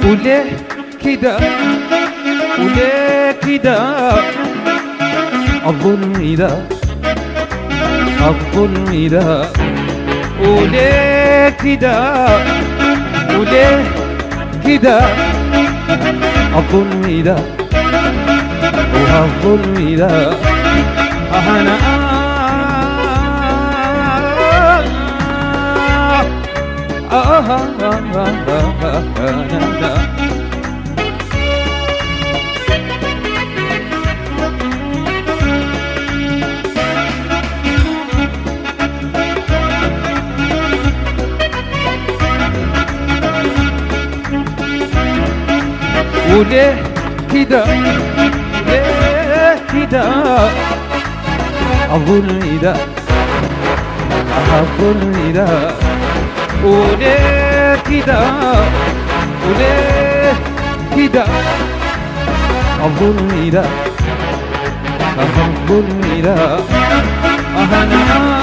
وليه كده وليه كده الظلم ده الظلم ده وليه كده وليه كده الظلم ده والظلم ده أنا آه آه آه آه آه آه آه وليه كده ليه كده الظلم ده الظلم ده وليه كده وليه كده الظلم ده الظلم ده أنا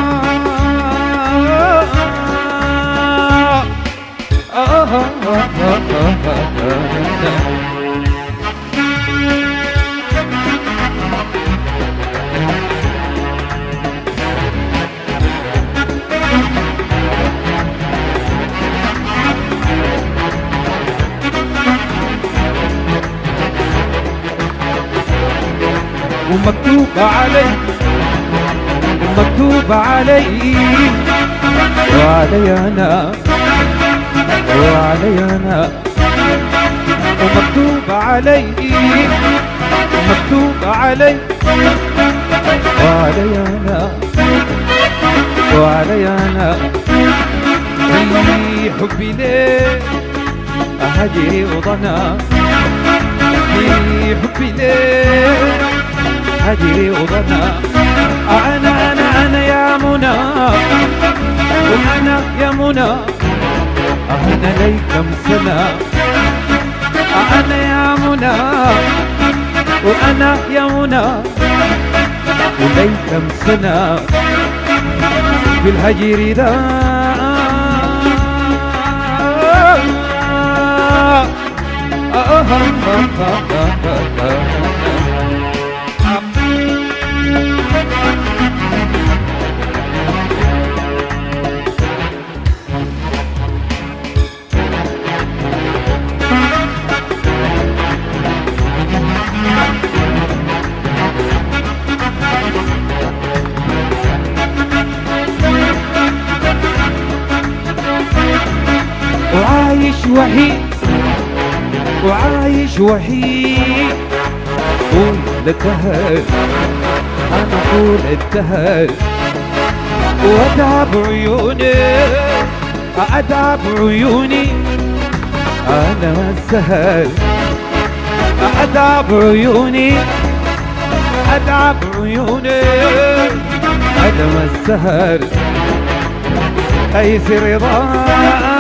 ومكتوب علي ومكتوب علي وعلي انا وعلي انا ومكتوب علي ومكتوب علي وعلي انا وعلي انا في حبي ليه اهجري وضنا في حبي ليه هجري وضنا انا انا انا يا منى وانا يا منى أنا لي كم سنة أنا يا منى وأنا يا منى ولي كم سنة في الهجر ده وعايش وحيد وعايش وحيد طول الدهر انا طول الدهر واتعب عيوني اتعب عيوني انا السهر اتعب عيوني اتعب عيوني انا السهر ايس رضاك